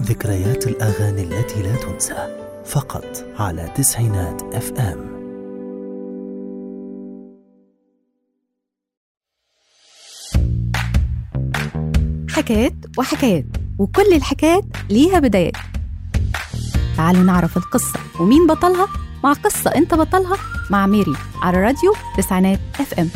ذكريات الأغاني التي لا تنسى فقط على تسعينات اف ام حكايات وحكايات وكل الحكايات ليها بدايات تعالوا نعرف القصة ومين بطلها مع قصة انت بطلها مع ميري على راديو تسعينات اف ام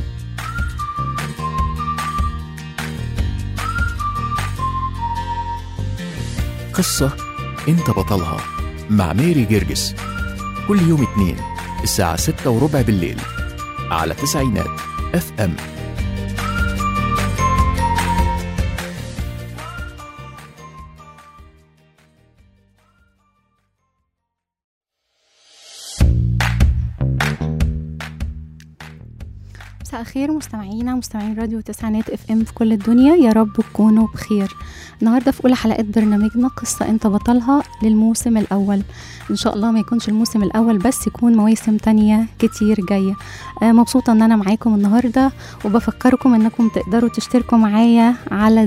قصة أنت بطلها مع ميري جرجس كل يوم اثنين الساعة ستة وربع بالليل على تسعينات اف ام مساء الخير مستمعينا مستمعين راديو تسعينات اف ام في كل الدنيا يا رب تكونوا بخير النهارده في اولى حلقات برنامجنا قصه انت بطلها للموسم الاول ان شاء الله ما يكونش الموسم الاول بس يكون مواسم تانية كتير جايه آه مبسوطه ان انا معاكم النهارده وبفكركم انكم تقدروا تشتركوا معايا على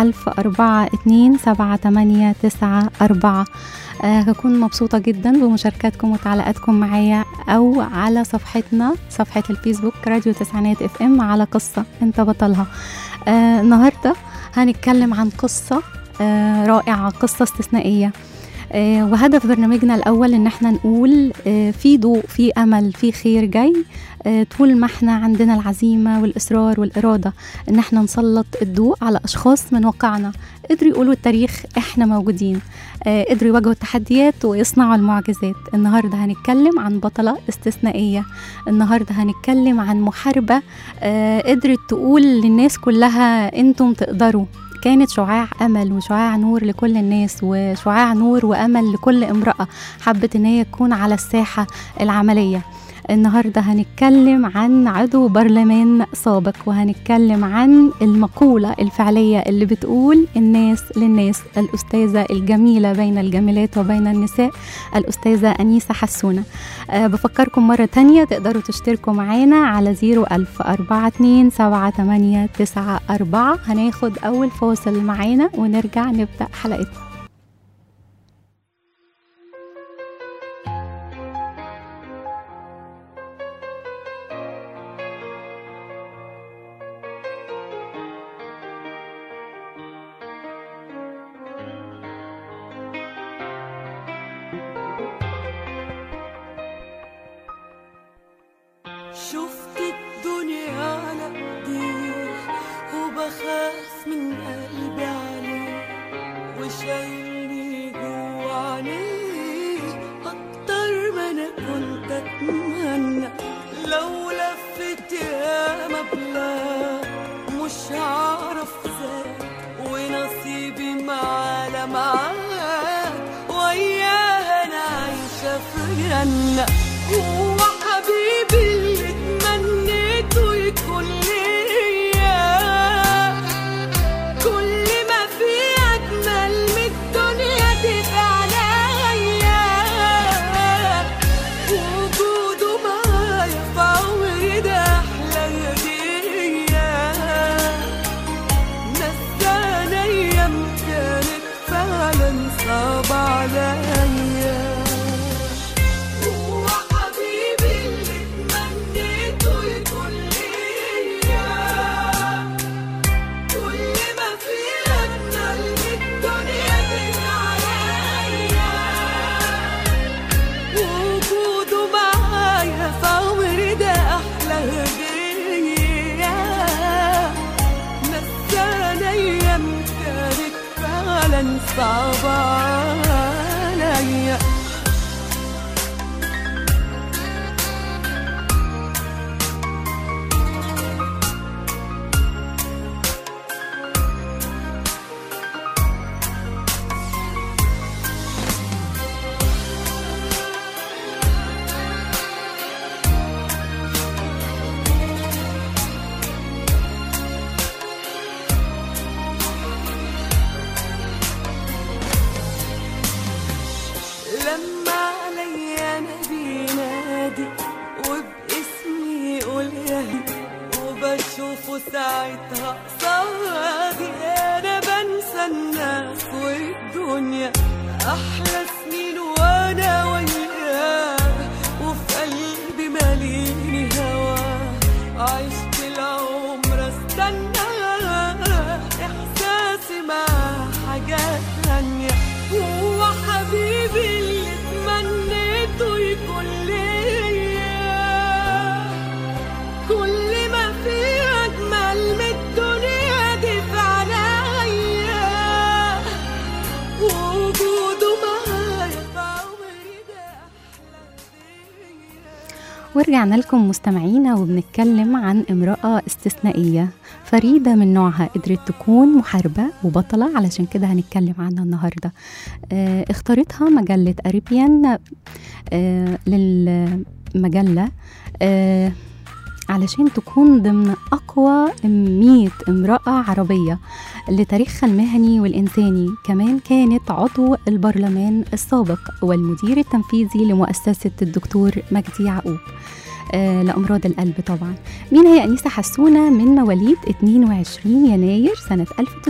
01042 آه هكون مبسوطة جدا بمشاركاتكم وتعليقاتكم معايا أو على صفحتنا صفحة الفيسبوك راديو تسعينات اف ام على قصة انت بطلها آه النهاردة هنتكلم عن قصة آه رائعة قصة استثنائية آه وهدف برنامجنا الأول إن احنا نقول آه في ضوء في أمل في خير جاي آه طول ما احنا عندنا العزيمة والإصرار والإرادة إن احنا نسلط الضوء على أشخاص من واقعنا قدروا يقولوا التاريخ احنا موجودين آه قدروا يواجهوا التحديات ويصنعوا المعجزات النهاردة هنتكلم عن بطلة استثنائية النهاردة هنتكلم عن محاربة آه قدرت تقول للناس كلها انتم تقدروا كانت شعاع امل وشعاع نور لكل الناس وشعاع نور وامل لكل امراه حبت ان هي تكون على الساحه العمليه النهارده هنتكلم عن عضو برلمان سابق وهنتكلم عن المقوله الفعليه اللي بتقول الناس للناس الاستاذه الجميله بين الجميلات وبين النساء الاستاذه انيسه حسونه أه بفكركم مره تانية تقدروا تشتركوا معانا على 01042 هناخد اول فاصل معانا ونرجع نبدا حلقتنا شفت الدنيا على ايديه وبخاف من قلبي عليه وشايلني جوا عينيه اكتر ما انا كنت اتمنى لو لفت يا مبلغ مش هعرف ازاي ونصيبي معاه معاه وياه انا عايشه في جنه هو حبيبي اللي اتمنيته يكون ليا كل ما في اجمل من الدنيا تبقى عليا وجوده معايا في عمري ده احلى هديه نسانا ايام كانت فعلا صعبه عليا هو حبيبي اللي اتمنيته يكون ليا كل ما في أجمل من الدنيا تبقى عليا وجوده معايا في عمري ده أحلى هدية نسانا أيام كانت فعلا صعبة عليا لما عليا نبي نادي وباسمي يقول يا وبشوفه ساعتها قصادي انا بنسى الناس والدنيا أحلى سنين وأنا وياه وفي قلبي ماليني هواه عشت العمر استنى إحساسي مع حاجات تانية هو حبيبي اللي تمنيته يكون ليا كل ما في أجمل من الدنيا دي في عينيا وجوده معايا في عمري ده أحلى فيا ورجعنا لكم مستمعينا وبنتكلم عن امرأة استثنائية فريدة من نوعها قدرت تكون محاربة وبطلة علشان كده هنتكلم عنها النهاردة آه اختارتها مجلة أريبيان آه للمجلة آه علشان تكون ضمن أقوى 100 امرأة عربية لتاريخها المهني والإنساني كمان كانت عضو البرلمان السابق والمدير التنفيذي لمؤسسة الدكتور مجدي يعقوب آه لأمراض القلب طبعا مين هي أنيسة حسونة من مواليد 22 يناير سنة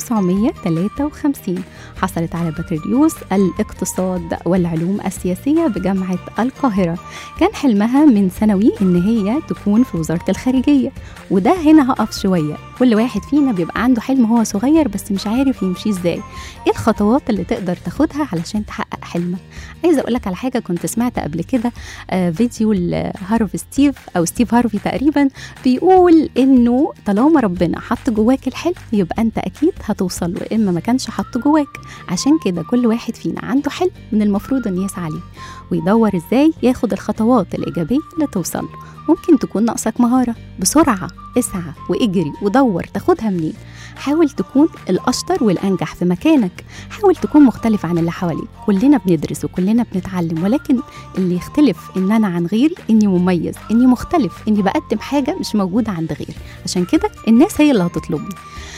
1953 حصلت على بكالوريوس الاقتصاد والعلوم السياسية بجامعة القاهرة كان حلمها من ثانوي إن هي تكون في وزارة الخارجية وده هنا هقف شوية كل واحد فينا بيبقى عنده حلم هو صغير بس مش عارف يمشي ازاي ايه الخطوات اللي تقدر تاخدها علشان تحقق حلمك عايزه اقول لك على حاجه كنت سمعت قبل كده آه فيديو لهارفي ستيف او ستيف هارفي تقريبا بيقول انه طالما ربنا حط جواك الحلم يبقى انت اكيد هتوصل له اما ما كانش حط جواك عشان كده كل واحد فينا عنده حلم من المفروض ان يسعى ليه ويدور ازاي ياخد الخطوات الايجابيه اللي توصل له ممكن تكون ناقصك مهاره بسرعه اسعى واجري ودور تاخدها منين حاول تكون الاشطر والانجح في مكانك حاول تكون مختلف عن اللي حواليك كلنا بندرس وكلنا بنتعلم ولكن اللي يختلف ان انا عن غيري اني مميز اني مختلف اني بقدم حاجه مش موجوده عند غيري عشان كده الناس هي اللي هتطلبني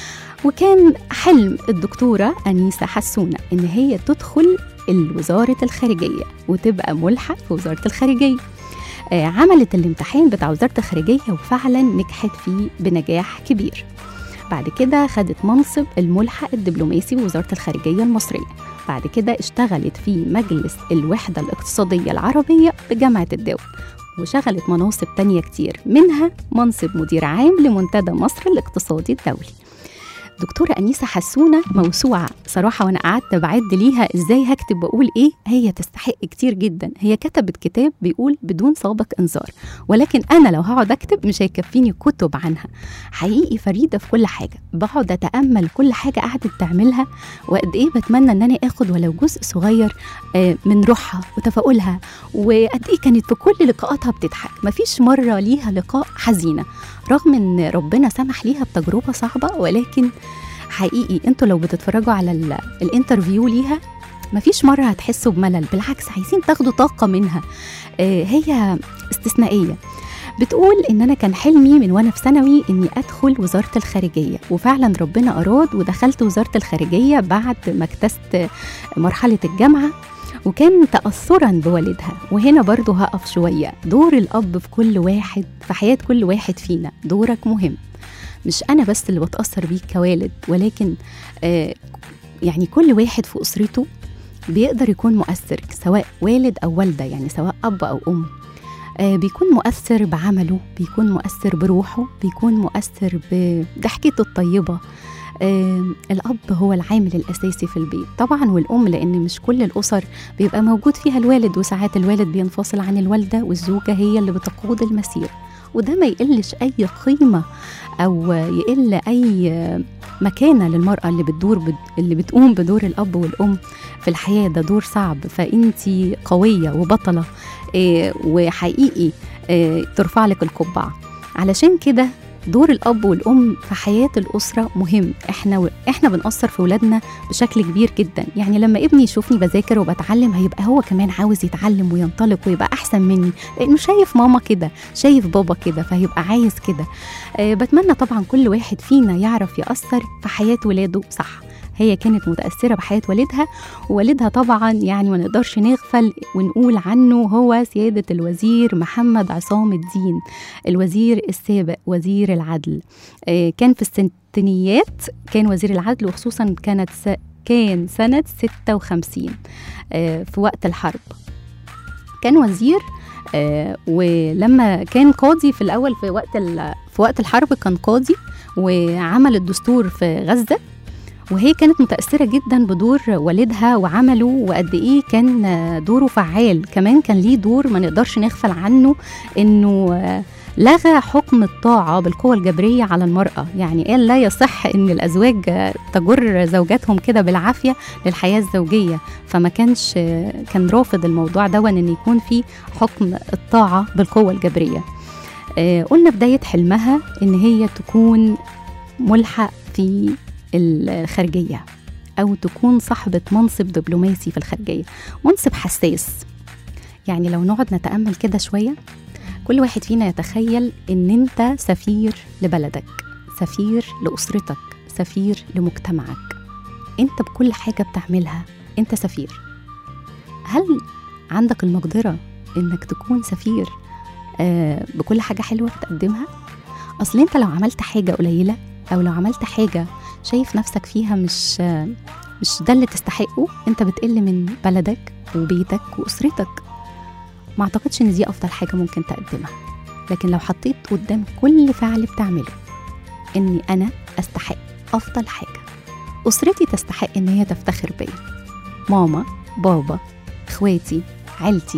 وكان حلم الدكتورة أنيسة حسونة إن هي تدخل الوزارة الخارجية وتبقى ملحق في وزارة الخارجية آه، عملت الامتحان بتاع وزارة الخارجية وفعلا نجحت فيه بنجاح كبير بعد كده خدت منصب الملحق الدبلوماسي بوزارة الخارجية المصرية بعد كده اشتغلت في مجلس الوحدة الاقتصادية العربية بجامعة الدول وشغلت مناصب تانية كتير منها منصب مدير عام لمنتدى مصر الاقتصادي الدولي دكتورة أنيسة حسونة موسوعة صراحة وأنا قعدت بعد ليها إزاي هكتب وأقول إيه هي تستحق كتير جدا هي كتبت كتاب بيقول بدون سابق إنذار ولكن أنا لو هقعد أكتب مش هيكفيني كتب عنها حقيقي فريدة في كل حاجة بقعد أتأمل كل حاجة قعدت تعملها وقد إيه بتمنى إن أنا آخد ولو جزء صغير آه، من روحها وتفاؤلها وقد إيه كانت في كل لقاءاتها بتضحك مفيش مرة ليها لقاء حزينة رغم ان ربنا سمح ليها بتجربه صعبه ولكن حقيقي انتوا لو بتتفرجوا على ال- الانترفيو ليها مفيش مرة هتحسوا بملل بالعكس عايزين تاخدوا طاقة منها آه، هي استثنائية بتقول ان انا كان حلمي من وانا في ثانوي اني ادخل وزاره الخارجيه وفعلا ربنا اراد ودخلت وزاره الخارجيه بعد ما اجتزت مرحله الجامعه وكان تأثرا بوالدها وهنا برضو هقف شوية دور الأب في كل واحد في حياة كل واحد فينا دورك مهم مش أنا بس اللي بتأثر بيك كوالد ولكن آه يعني كل واحد في أسرته بيقدر يكون مؤثر سواء والد أو والدة يعني سواء أب أو أم آه بيكون مؤثر بعمله بيكون مؤثر بروحه بيكون مؤثر بضحكته الطيبة آه الأب هو العامل الأساسي في البيت طبعا والأم لأن مش كل الأسر بيبقى موجود فيها الوالد وساعات الوالد بينفصل عن الوالدة والزوجة هي اللي بتقود المسير وده ما يقلش أي قيمة أو يقل أي مكانة للمرأة اللي بتدور بد... اللي بتقوم بدور الأب والأم في الحياة ده دور صعب فأنتي قوية وبطلة إيه وحقيقي إيه ترفع لك القبعة علشان كده دور الاب والام في حياه الاسره مهم احنا و... احنا بنأثر في ولادنا بشكل كبير جدا يعني لما ابني يشوفني بذاكر وبتعلم هيبقى هو كمان عاوز يتعلم وينطلق ويبقى احسن مني لانه شايف ماما كده شايف بابا كده فهيبقى عايز كده أه بتمنى طبعا كل واحد فينا يعرف يأثر في حياه ولاده صح هي كانت متأثرة بحياة والدها ووالدها طبعا يعني ما نقدرش نغفل ونقول عنه هو سيادة الوزير محمد عصام الدين الوزير السابق وزير العدل آه، كان في الستينيات كان وزير العدل وخصوصا كانت س- كان سنة 56 آه، في وقت الحرب كان وزير آه، ولما كان قاضي في الأول في وقت ال- في وقت الحرب كان قاضي وعمل الدستور في غزة وهي كانت متأثرة جدا بدور والدها وعمله وقد إيه كان آه، دوره فعال كمان كان ليه دور ما نقدرش نغفل عنه إنه آه، لغى حكم الطاعة بالقوة الجبرية على المرأة يعني قال لا يصح إن الأزواج آه، تجر زوجاتهم كده بالعافية للحياة الزوجية فما كانش آه، كان رافض الموضوع ده إن يكون في حكم الطاعة بالقوة الجبرية آه، قلنا بداية حلمها إن هي تكون ملحق في الخارجية أو تكون صاحبة منصب دبلوماسي في الخارجية منصب حساس يعني لو نقعد نتأمل كده شوية كل واحد فينا يتخيل إن أنت سفير لبلدك سفير لأسرتك سفير لمجتمعك أنت بكل حاجة بتعملها أنت سفير هل عندك المقدرة إنك تكون سفير آه، بكل حاجة حلوة بتقدمها أصل أنت لو عملت حاجة قليلة أو لو عملت حاجة شايف نفسك فيها مش آه، مش ده اللي تستحقه أنت بتقل من بلدك وبيتك وأسرتك ما أعتقدش إن دي أفضل حاجة ممكن تقدمها لكن لو حطيت قدام كل فعل بتعمله إني أنا أستحق أفضل حاجة أسرتي تستحق إن هي تفتخر بيا ماما بابا إخواتي عيلتي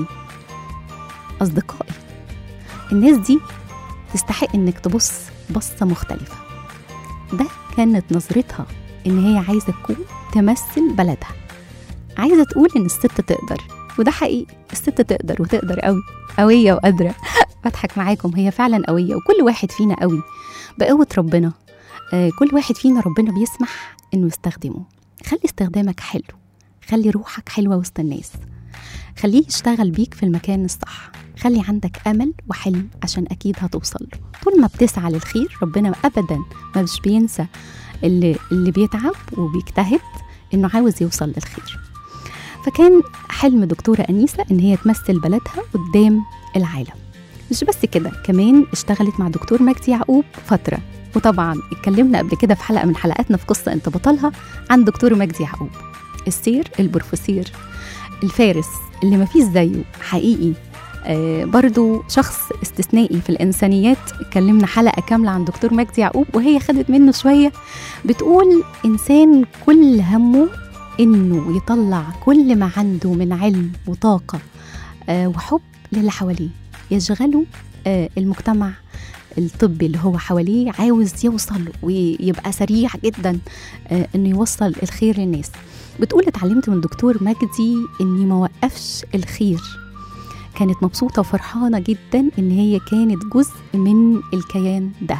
أصدقائي الناس دي تستحق إنك تبص بصة مختلفة ده كانت نظرتها إن هي عايزة تكون تمثل بلدها عايزة تقول إن الست تقدر وده حقيقي الست تقدر وتقدر قوي قوية وقادرة بضحك معاكم هي فعلا قوية وكل واحد فينا قوي بقوة ربنا آه كل واحد فينا ربنا بيسمح إنه يستخدمه خلي استخدامك حلو خلي روحك حلوة وسط الناس خليه يشتغل بيك في المكان الصح خلي عندك أمل وحلم عشان أكيد هتوصل له طول ما بتسعى للخير ربنا أبدا ما مش بينسى اللي, اللي بيتعب وبيجتهد إنه عاوز يوصل للخير فكان حلم دكتورة أنيسة إن هي تمثل بلدها قدام العالم مش بس كده كمان اشتغلت مع دكتور مجدي يعقوب فترة وطبعا اتكلمنا قبل كده في حلقة من حلقاتنا في قصة انت بطلها عن دكتور مجدي يعقوب السير البروفيسير الفارس اللي مفيش زيه حقيقي آه برضو شخص استثنائي في الإنسانيات اتكلمنا حلقة كاملة عن دكتور مجدي يعقوب وهي خدت منه شوية بتقول إنسان كل همه إنه يطلع كل ما عنده من علم وطاقة آه وحب للي حواليه يشغله آه المجتمع الطبي اللي هو حواليه عاوز يوصل ويبقى سريع جدا آه انه يوصل الخير للناس بتقول اتعلمت من دكتور مجدي اني ما وقفش الخير كانت مبسوطة وفرحانة جدا ان هي كانت جزء من الكيان ده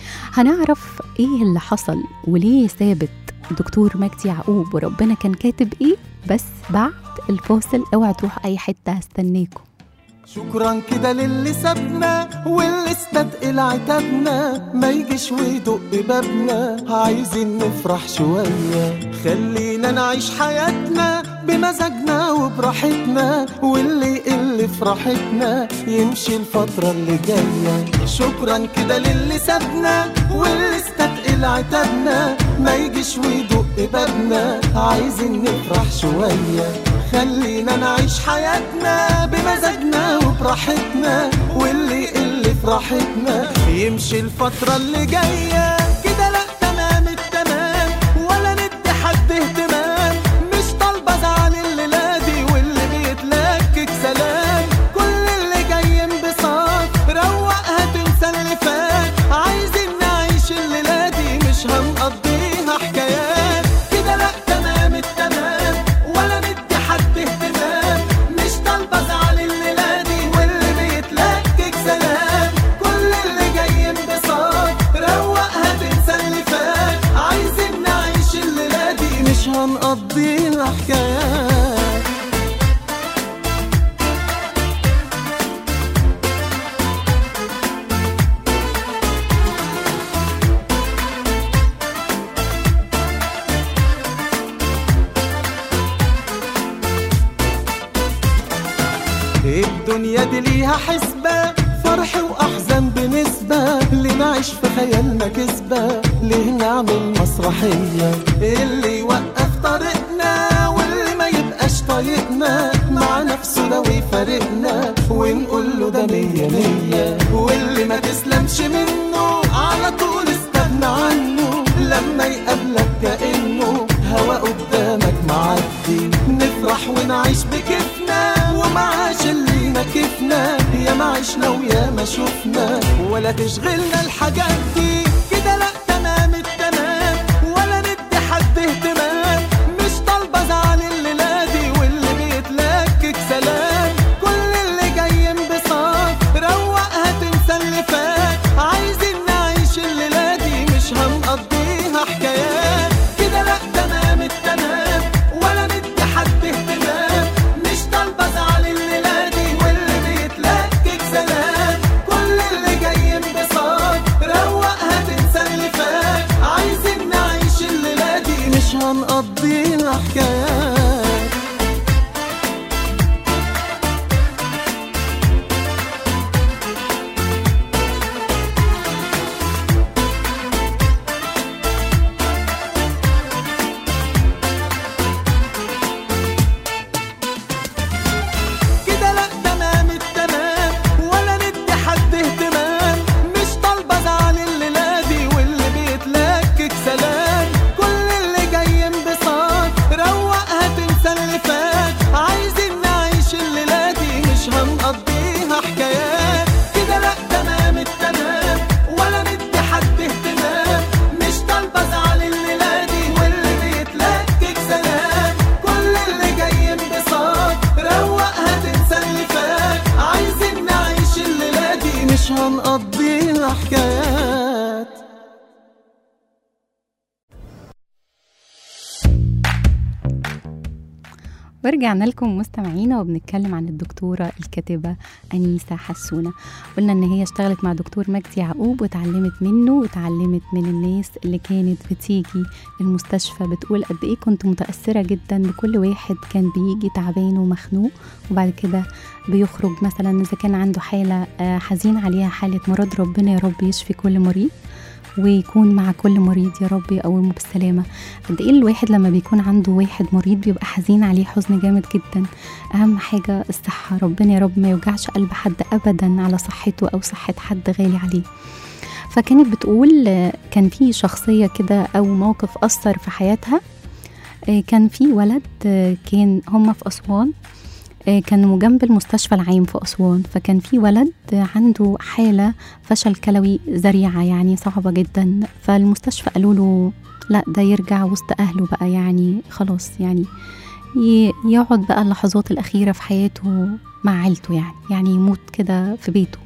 هنعرف ايه اللي حصل وليه سابت دكتور مجدي يعقوب وربنا كان كاتب ايه بس بعد الفاصل اوعى تروح اي حتة هستناكم شكرا كده للي سابنا واللي استثقل عتابنا ما يجيش ويدق بابنا عايزين نفرح شوية خلينا نعيش حياتنا بمزاجنا وبراحتنا واللي يقل في راحتنا يمشي الفترة اللي جاية شكرا كده للي سابنا واللي استثقل عتابنا ما يجيش ويدق بابنا عايزين نفرح شوية خلينا نعيش حياتنا بمزاجنا وبراحتنا واللي يقل في راحتنا يمشي الفترة اللي جاية كده لا تمام التمام ولا ندي حد اهتمام مش طالبة زعل الليلة دي واللي بيتلكك سلام كل اللي جاي انبساط روقها تنسى اللي فات عايزين نعيش الليلة دي مش هنقضيها حكايات كده لا تمام التمام ولا ندي حد اهتمام مش طالبة زعل الليلة دي واللي بيتلكك سلام كل اللي جاي انبساط روقها تنسى اللي فات عايزين نعيش الليلة دي مش هنقضيها حكايات الدنيا دي ليها حسبة فرح وأحزان بنسبة اللي نعيش في خيالنا كسبة ليه نعمل مسرحية اللي يوقف طريق طايقنا مع نفسه لو يفارقنا ونقول له ده مية مية واللي ما تسلمش منه على طول استغنى عنه لما يقابلك كأنه هوا قدامك معدي نفرح ونعيش بكيفنا ومعاش اللي ما كيفنا يا ما عشنا ويا ما شفنا ولا تشغلنا الحاجات دي كده لا تمام التمام ولا ندي حد اهتمام مش طالبه ازعل الليله دي واللي بيتلكك سلام كل اللي جاي انبساط روقها تنسى اللي فات عايزين نعيش الليله دي مش هنقضيها حكايات كده لا تمام التمام ولا ندي حد اهتمام مش طالبه ازعل الليله دي واللي بيتلكك سلام كل اللي جاي انبساط روقها تنسى اللي فات عايزين نعيش الليله دي مش هنقضيها حكايات كده لا تمام التمام ولا ندي حد اهتمام مش طالبه ازعل الليله دي واللي بيتلكك سلام كل اللي جاي انبساط روقها تنسى اللي فات عايزين نعيش الليله دي مش هنقضيها حكايات كده لا تمام التمام ولا ندي حد اهتمام مش طالبه ازعل الليله دي واللي بيتلكك سلام كل اللي جاي انبساط روقها تنسى اللي فات عايزين نعيش الليله دي مش هنقضيها حكايات ورجعنا لكم مستمعينا وبنتكلم عن الدكتورة الكاتبة أنيسة حسونة قلنا إن هي اشتغلت مع دكتور مجدي يعقوب وتعلمت منه وتعلمت من الناس اللي كانت بتيجي المستشفى بتقول قد إيه كنت متأثرة جدا بكل واحد كان بيجي تعبان ومخنوق وبعد كده بيخرج مثلا إذا كان عنده حالة آه، حزين عليها حالة مرض ربنا يا رب يشفي كل مريض ويكون مع كل مريض يا رب يقومه بالسلامة قد ايه الواحد لما بيكون عنده واحد مريض بيبقى حزين عليه حزن جامد جدا اهم حاجة الصحة ربنا يا رب ما يوجعش قلب حد ابدا على صحته او صحة حد غالي عليه فكانت بتقول آه، كان في شخصية كده او موقف اثر في حياتها آه، كان في ولد آه، كان هما في اسوان آه، كانوا جنب المستشفى العام في أسوان فكان في ولد آه، عنده حالة فشل كلوي ذريعة يعني صعبة جدا فالمستشفى قالوا له لا ده يرجع وسط أهله بقى يعني خلاص يعني ي- يقعد بقى اللحظات الأخيرة في حياته مع عيلته يعني يعني يموت كده في بيته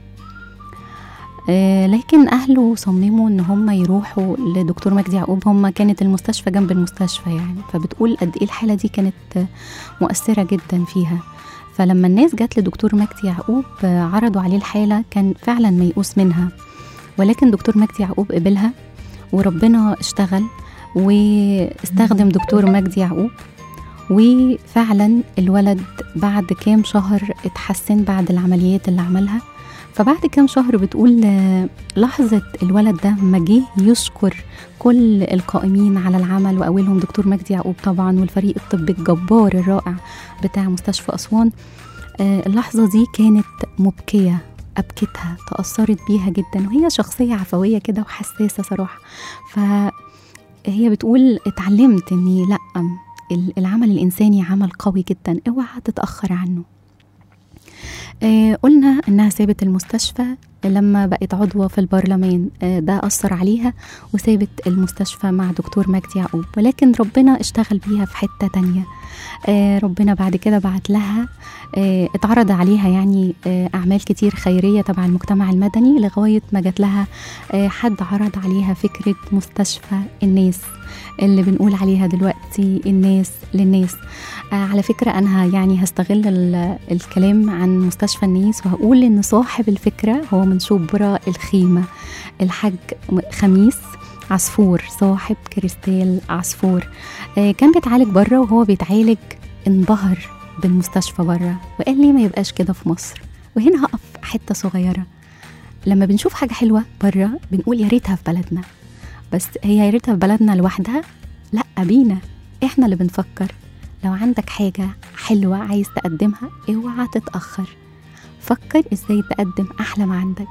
آه، لكن أهله صمموا إن هم يروحوا لدكتور مجدي يعقوب هم كانت المستشفى جنب المستشفى يعني فبتقول قد إيه الحالة دي كانت آه، مؤثرة جدا فيها فلما الناس جت لدكتور مجدي يعقوب آه، عرضوا عليه الحالة كان فعلا ميؤوس منها ولكن دكتور مجدي يعقوب قبلها وربنا اشتغل واستخدم دكتور مجدي يعقوب وفعلا الولد بعد كام شهر اتحسن بعد العمليات اللي عملها فبعد كام شهر بتقول آه، لحظة الولد ده ما جه يشكر كل القائمين على العمل وأولهم دكتور مجدي يعقوب طبعا والفريق الطبي الجبار الرائع بتاع مستشفى أسوان آه، اللحظة دي كانت مبكية أبكتها تأثرت بيها جدا وهي شخصية عفوية كده وحساسة صراحة فهي بتقول اتعلمت اني لا ال- العمل الإنساني عمل قوي جدا اوعى تتأخر عنه آه، قلنا انها سابت المستشفى لما بقت عضوة في البرلمان آه، ده أثر عليها وسابت المستشفى مع دكتور مجدي يعقوب ولكن ربنا اشتغل بيها في حتة تانية آه، ربنا بعد كده بعت لها آه، اتعرض عليها يعني آه، أعمال كتير خيرية تبع المجتمع المدني لغاية ما جات لها آه، حد عرض عليها فكرة مستشفى الناس اللي بنقول عليها دلوقتي الناس للناس آه، على فكرة أنا يعني هستغل ال- الكلام عن مستشفى الناس وهقول إن صاحب الفكرة هو من شبرا الخيمة الحاج م- خميس عصفور صاحب كريستال عصفور آه، كان بيتعالج بره وهو بيتعالج انبهر بالمستشفى بره وقال لي ما يبقاش كده في مصر وهنا هقف حتة صغيرة لما بنشوف حاجة حلوة بره بنقول يا ريتها في بلدنا بس هي يا ريتها في بلدنا لوحدها لا بينا احنا اللي بنفكر لو عندك حاجة حلوة عايز تقدمها اوعى تتأخر فكر ازاي تقدم أحلى ما عندك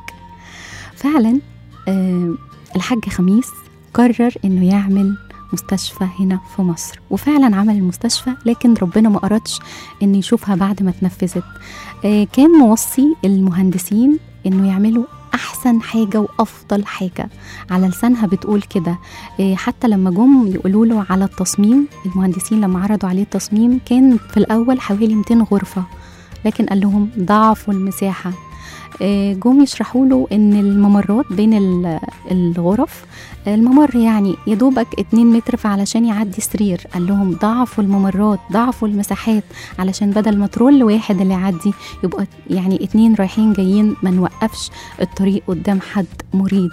فعلا آه الحاج خميس قرر انه يعمل مستشفى هنا في مصر وفعلا عمل المستشفى لكن ربنا ما أردش انه يشوفها بعد ما اتنفذت آه كان موصي المهندسين انه يعملوا احسن حاجه وافضل حاجه على لسانها بتقول كده إيه، حتى لما جم يقولوا له على التصميم المهندسين لما عرضوا عليه التصميم كان في الاول حوالي 200 غرفه لكن قال لهم ضعفوا المساحه إيه، جم يشرحوا له ان الممرات بين ال- الغرف الممر يعني يا دوبك 2 متر فعلشان يعدي سرير قال لهم ضعفوا الممرات ضعفوا المساحات علشان بدل ما ترول واحد اللي يعدي يبقى يعني اتنين رايحين جايين ما نوقفش الطريق قدام حد مريض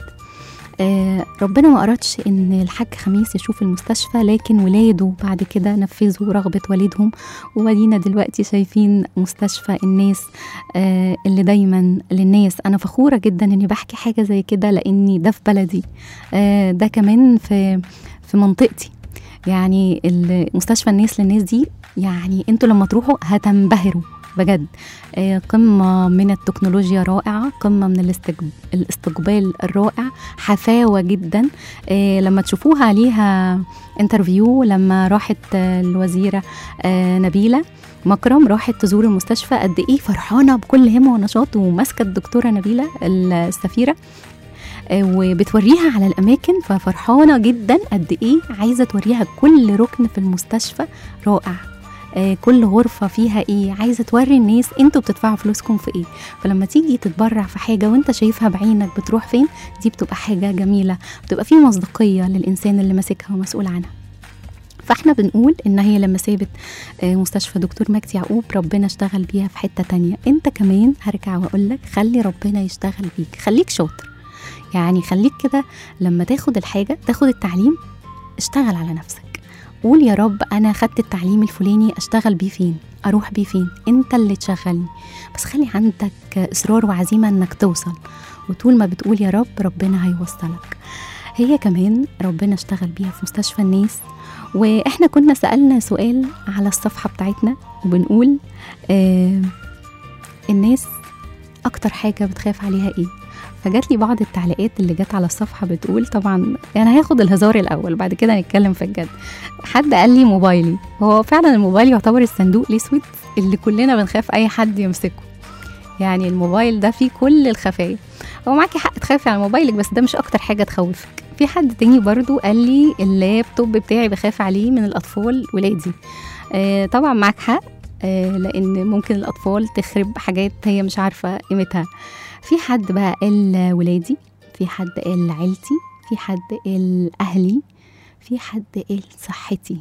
آه ربنا ما أردش إن الحاج خميس يشوف المستشفى لكن ولاده بعد كده نفذوا رغبة والدهم وادينا دلوقتي شايفين مستشفى الناس آه اللي دايما للناس أنا فخورة جدا إني بحكي حاجة زي كده لأني ده في بلدي آه ده كمان في في منطقتي يعني مستشفى الناس للناس دي يعني انتوا لما تروحوا هتنبهروا بجد آه، قمة من التكنولوجيا رائعة قمة من الاستقب- الاستقبال الرائع حفاوة جدا آه، لما تشوفوها ليها انترفيو لما راحت آه، الوزيرة آه، نبيلة مكرم راحت تزور المستشفى قد ايه فرحانه بكل همه ونشاط وماسكه الدكتوره نبيله السفيره آه، وبتوريها على الاماكن ففرحانه جدا قد ايه عايزه توريها كل ركن في المستشفى رائع آه، كل غرفة فيها ايه عايزة توري الناس انتوا بتدفعوا فلوسكم في ايه فلما تيجي تتبرع في حاجة وانت شايفها بعينك بتروح فين دي بتبقى حاجة جميلة بتبقى في مصداقية للإنسان اللي ماسكها ومسؤول عنها فاحنا بنقول ان هي لما سابت آه، مستشفى دكتور مجدي يعقوب ربنا اشتغل بيها في حتة تانية انت كمان هرجع واقول لك خلي ربنا يشتغل بيك خليك شاطر يعني خليك كده لما تاخد الحاجة تاخد التعليم اشتغل على نفسك قول يا رب انا خدت التعليم الفلاني اشتغل بيه فين اروح بيه فين انت اللي تشغلني بس خلي عندك اصرار وعزيمه انك توصل وطول ما بتقول يا رب ربنا هيوصلك هي كمان ربنا اشتغل بيها في مستشفى الناس واحنا كنا سالنا سؤال على الصفحه بتاعتنا وبنقول آه الناس اكتر حاجه بتخاف عليها ايه فجات لي بعض التعليقات اللي جت على الصفحه بتقول طبعا يعني هاخد الهزار الاول بعد كده نتكلم في الجد حد قال لي موبايلي هو فعلا الموبايل يعتبر الصندوق الاسود اللي كلنا بنخاف اي حد يمسكه يعني الموبايل ده فيه كل الخفايا هو معاكي حق تخافي على موبايلك بس ده مش اكتر حاجه تخوفك في حد تاني برضو قال لي اللابتوب بتاعي بخاف عليه من الاطفال ولادي آه طبعا معاك حق آه لان ممكن الاطفال تخرب حاجات هي مش عارفه قيمتها في حد بقى قال ولادي في حد قال عيلتي في حد قال اهلي في حد قال صحتي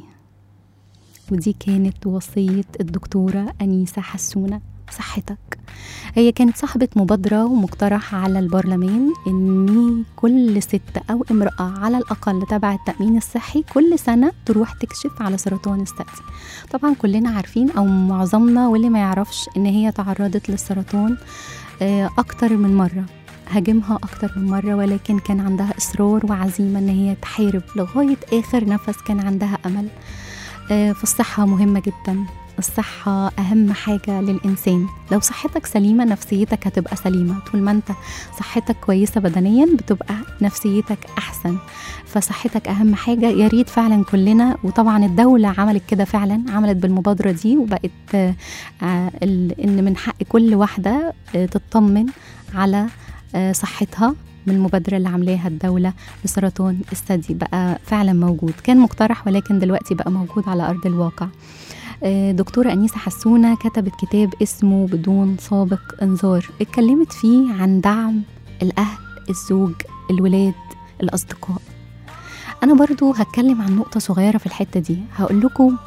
ودي كانت وصية الدكتورة أنيسة حسونة صحتك هي كانت صاحبة مبادرة ومقترح على البرلمان إن كل ست أو امرأة على الأقل تبع التأمين الصحي كل سنة تروح تكشف على سرطان الثدي طبعا كلنا عارفين أو معظمنا واللي ما يعرفش إن هي تعرضت للسرطان آه، أكتر من مرة هاجمها أكتر من مرة ولكن كان عندها إصرار وعزيمة إن هي تحارب لغاية آخر نفس كان عندها أمل آه، فالصحة مهمة جدا الصحة أهم حاجة للإنسان لو صحتك سليمة نفسيتك هتبقى سليمة طول ما أنت صحتك كويسة بدنيا بتبقى نفسيتك أحسن فصحتك أهم حاجة يا ريت فعلا كلنا وطبعا الدولة عملت كده فعلا عملت بالمبادرة دي وبقت آه، آه، ال- إن من حق كل واحدة آه، تطمن على آه، صحتها من المبادرة اللي عاملاها الدولة لسرطان الثدي بقى فعلا موجود كان مقترح ولكن دلوقتي بقى موجود على أرض الواقع آه، دكتورة أنيسة حسونة كتبت كتاب اسمه بدون سابق إنذار اتكلمت فيه عن دعم الأهل الزوج الولاد الأصدقاء أنا برضو هتكلم عن نقطة صغيرة في الحتة دي هقول لكم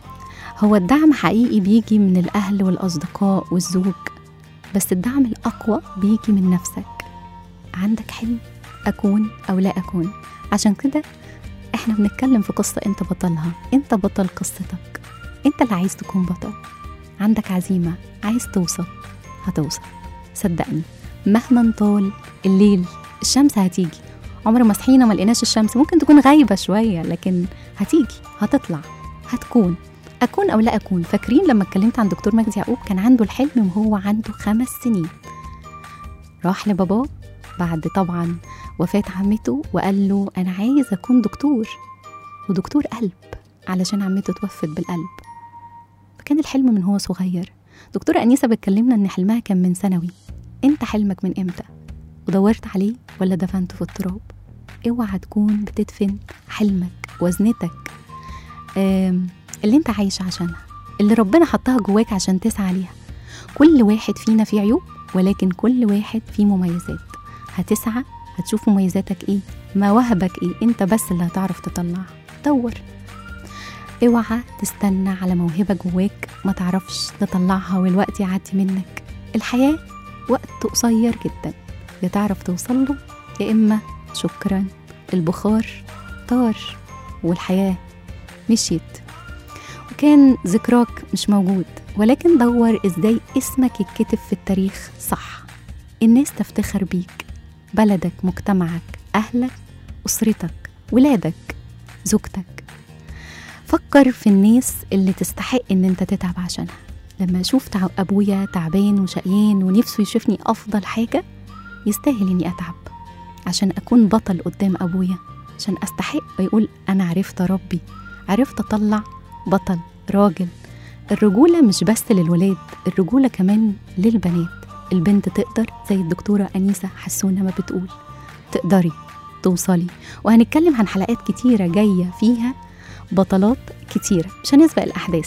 هو الدعم حقيقي بيجي من الأهل والأصدقاء والزوج بس الدعم الأقوى بيجي من نفسك عندك حلم أكون أو لا أكون عشان كده إحنا بنتكلم في قصة أنت بطلها أنت بطل قصتك أنت اللي عايز تكون بطل عندك عزيمة عايز توصل هتوصل صدقني مهما طال الليل الشمس هتيجي عمر ما صحينا ما لقيناش الشمس ممكن تكون غايبة شوية لكن هتيجي هتطلع هتكون أكون أو لا أكون فاكرين لما اتكلمت عن دكتور مجدي يعقوب كان عنده الحلم وهو عنده خمس سنين راح لباباه بعد طبعا وفاة عمته وقال له أنا عايز أكون دكتور ودكتور قلب علشان عمته توفت بالقلب فكان الحلم من هو صغير دكتورة أنيسة بتكلمنا إن حلمها كان من ثانوي أنت حلمك من إمتى ودورت عليه ولا دفنته في التراب اوعى تكون بتدفن حلمك وزنتك آم، اللي انت عايش عشانها اللي ربنا حطها جواك عشان تسعى ليها كل واحد فينا فيه عيوب ولكن كل واحد فيه مميزات هتسعى هتشوف مميزاتك ايه مواهبك ايه انت بس اللي هتعرف تطلعها دور اوعى تستنى على موهبة جواك ما تعرفش تطلعها والوقت يعدي منك الحياة وقت قصير جدا يا تعرف توصل له يا إما شكرا البخار طار والحياة مشيت وكان ذكراك مش موجود ولكن دور ازاي اسمك يتكتب في التاريخ صح الناس تفتخر بيك بلدك مجتمعك أهلك أسرتك ولادك زوجتك فكر في الناس اللي تستحق ان انت تتعب عشانها لما اشوف تع- ابويا تعبان وشقيان ونفسه يشوفني افضل حاجه يستاهل اني اتعب عشان اكون بطل قدام ابويا عشان استحق ويقول انا عرفت اربي عرفت اطلع بطل راجل الرجوله مش بس للولاد الرجوله كمان للبنات البنت تقدر زي الدكتوره انيسه حسونه ما بتقول تقدري توصلي وهنتكلم عن حلقات كتيره جايه فيها بطلات كتيره مش هنسبق الاحداث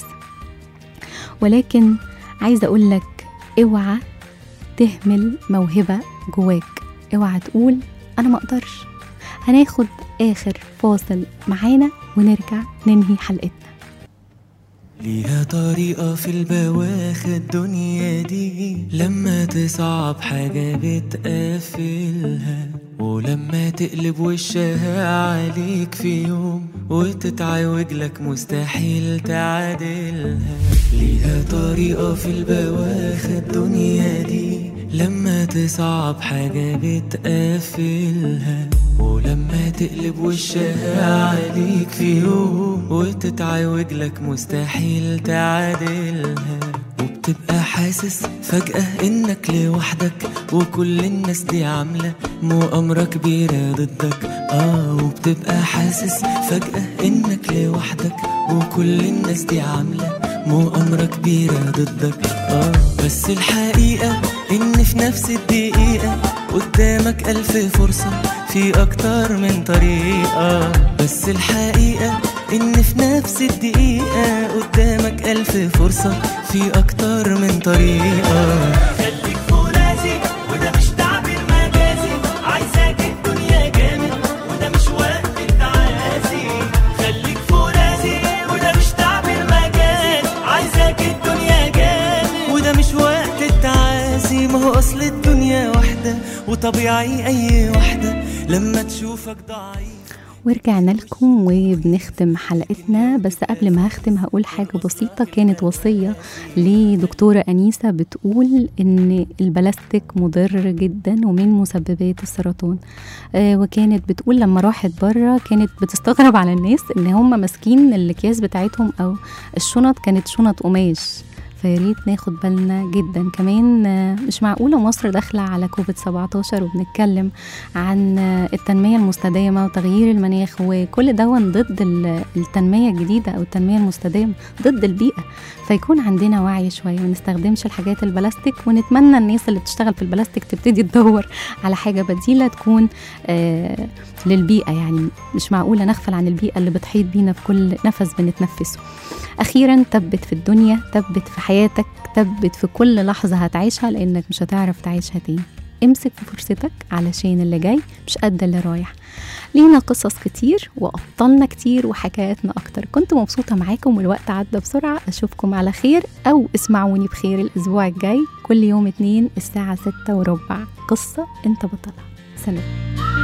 ولكن عايزه اقول لك اوعى تهمل موهبه جواك اوعى تقول انا ما اقدرش هناخد اخر فاصل معانا ونرجع ننهي حلقتنا ليها طريقة في البواخ الدنيا دي لما تصعب حاجة بتقفلها ولما تقلب وشها عليك في يوم وتتعوج لك مستحيل تعادلها ليها طريقة في البواخ الدنيا دي لما تصعب حاجة بتقفلها ولما تقلب وشها عليك في يوم وتتعوج لك مستحيل تعادلها وبتبقى حاسس فجأة انك لوحدك وكل الناس دي عاملة مؤامرة كبيرة ضدك اه وبتبقى حاسس فجأة انك لوحدك وكل الناس دي عاملة مؤامرة كبيرة ضدك اه بس الحقيقة ان في نفس الدقيقة قدامك ألف فرصة في أكتر من طريقة بس الحقيقة إن في نفس الدقيقة قدامك ألف فرصة في أكتر من طريقة خليك فرازي وده مش تعبير مجازي عايزاك الدنيا جامد وده مش وقت التعازي خليك فرازي وده مش تعبير مجازي عايزاك الدنيا جامد وده مش وقت التعازي ما هو أصل الدنيا واحدة وطبيعي أي واحدة لما تشوفك ضعيف ورجعنا لكم وبنختم حلقتنا بس قبل ما هختم هقول حاجة بسيطة كانت وصية لدكتورة أنيسة بتقول إن البلاستيك مضر جدا ومن مسببات السرطان آه وكانت بتقول لما راحت بره كانت بتستغرب على الناس إن هم ماسكين الأكياس بتاعتهم أو الشنط كانت شنط قماش فياريت ناخد بالنا جدا كمان آه، مش معقولة مصر داخلة على كوفيد 17 وبنتكلم عن آه، التنمية المستدامة وتغيير المناخ وكل ده ضد ال- التنمية الجديدة أو التنمية المستدامة ضد البيئة فيكون عندنا وعي شوية وما نستخدمش الحاجات البلاستيك ونتمنى الناس اللي بتشتغل في البلاستيك تبتدي تدور على حاجة بديلة تكون آه للبيئة يعني مش معقولة نغفل عن البيئة اللي بتحيط بينا في كل نفس بنتنفسه أخيرا ثبت في الدنيا ثبت في حياتك ثبت في كل لحظة هتعيشها لأنك مش هتعرف تعيشها تاني امسك في فرصتك علشان اللي جاي مش قد اللي رايح لينا قصص كتير وأبطالنا كتير وحكاياتنا أكتر كنت مبسوطة معاكم والوقت عدى بسرعة أشوفكم على خير أو اسمعوني بخير الأسبوع الجاي كل يوم اتنين الساعة ستة وربع قصة أنت بطلها سلام